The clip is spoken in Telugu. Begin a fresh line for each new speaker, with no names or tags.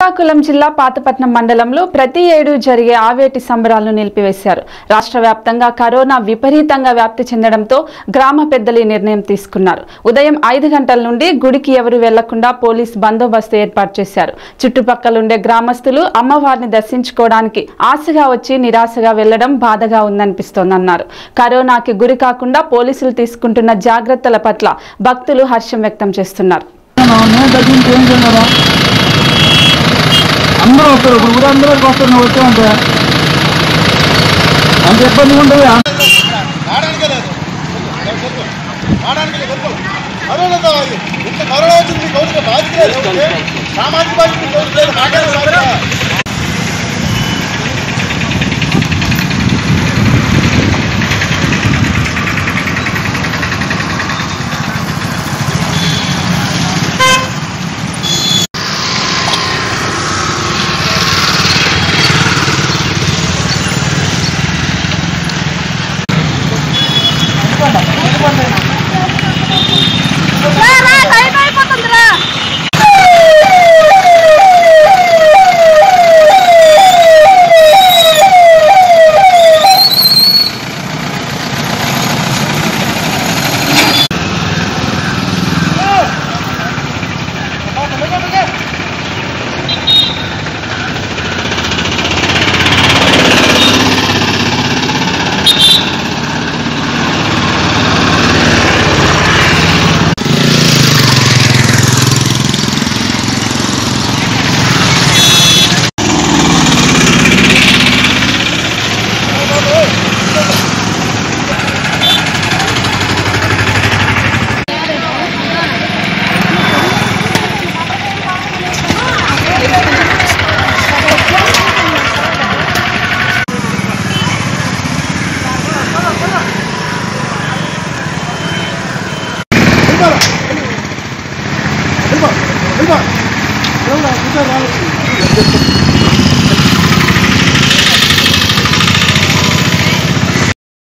శ్రీకాకుళం జిల్లా పాతపట్నం మండలంలో ప్రతి ఏడు జరిగే ఆవేటి సంబరాలను నిలిపివేశారు రాష్ట్ర వ్యాప్తంగా కరోనా విపరీతంగా వ్యాప్తి చెందడంతో గ్రామ పెద్దలు ఈ నిర్ణయం తీసుకున్నారు ఉదయం ఐదు గంటల నుండి గుడికి ఎవరు వెళ్లకుండా పోలీస్ బందోబస్తు ఏర్పాటు చేశారు చుట్టుపక్కలుండే గ్రామస్తులు అమ్మవారిని దర్శించుకోవడానికి ఆశగా వచ్చి నిరాశగా వెళ్లడం బాధగా ఉందనిపిస్తోందన్నారు కరోనాకి గురి కాకుండా పోలీసులు తీసుకుంటున్న జాగ్రత్తల పట్ల భక్తులు హర్షం వ్యక్తం చేస్తున్నారు
నేను తగ్గించి ఏం చేయలేదా అందరూ వస్తారు ఇప్పుడు కూడా అందరూ వస్తారు నువ్వు వచ్చావంటే అంత ఇబ్బంది ఉంటుంది
ఆడడానికి లేదు ఆడడానికి లేదు కరోనా కావాలి ఇంత కరోనా వచ్చింది గౌరవ బాధ్యత లేదు సామాజిక బాధ్యత గౌరవ లేదు నాకే బాధ్యత వెళ్ళిపో వెళ్ళిపో వెళ్ళిపో కూర్చో